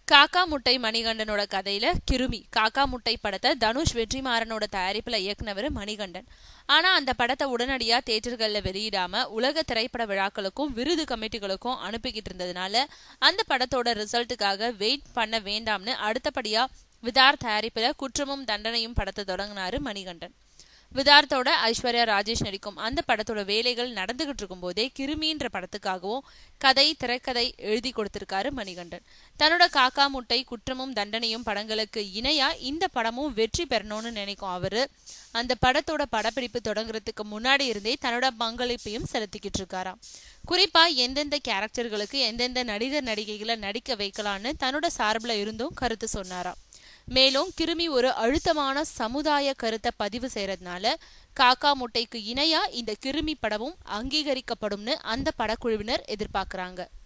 காக்கா முட்டை மணிகண்டனோட கதையில கிருமி காக்கா முட்டை படத்தை தனுஷ் வெற்றிமாறனோட தயாரிப்புல இயக்குனவர் மணிகண்டன் ஆனா அந்த படத்தை உடனடியா தேட்டர்கள்ல வெளியிடாம உலக திரைப்பட விழாக்களுக்கும் விருது கமிட்டிகளுக்கும் அனுப்பிக்கிட்டு இருந்ததுனால அந்த படத்தோட ரிசல்ட்டுக்காக வெயிட் பண்ண வேண்டாம்னு அடுத்தபடியா விதார் தயாரிப்புல குற்றமும் தண்டனையும் படத்தை தொடங்கினாரு மணிகண்டன் விதார்த்தோட ஐஸ்வர்யா ராஜேஷ் நடிக்கும் அந்த படத்தோட வேலைகள் நடந்துகிட்டு இருக்கும் போதே கிருமின்ற படத்துக்காகவும் கதை திரைக்கதை எழுதி கொடுத்திருக்காரு மணிகண்டன் தன்னோட காக்கா முட்டை குற்றமும் தண்டனையும் படங்களுக்கு இணையா இந்த படமும் வெற்றி பெறணும்னு நினைக்கும் அவரு அந்த படத்தோட படப்பிடிப்பு தொடங்குறதுக்கு முன்னாடி இருந்தே தன்னோட பங்களிப்பையும் செலுத்திக்கிட்டு இருக்காராம் குறிப்பா எந்தெந்த கேரக்டர்களுக்கு எந்தெந்த நடிகர் நடிகைகளை நடிக்க வைக்கலான்னு தன்னோட சார்பில் இருந்தும் கருத்து சொன்னாராம் மேலும் கிருமி ஒரு அழுத்தமான சமுதாய கருத்தை பதிவு செய்யறதுனால காக்கா முட்டைக்கு இணையா இந்த கிருமி படமும் அங்கீகரிக்கப்படும்னு அந்த படக்குழுவினர் எதிர்பார்க்கறாங்க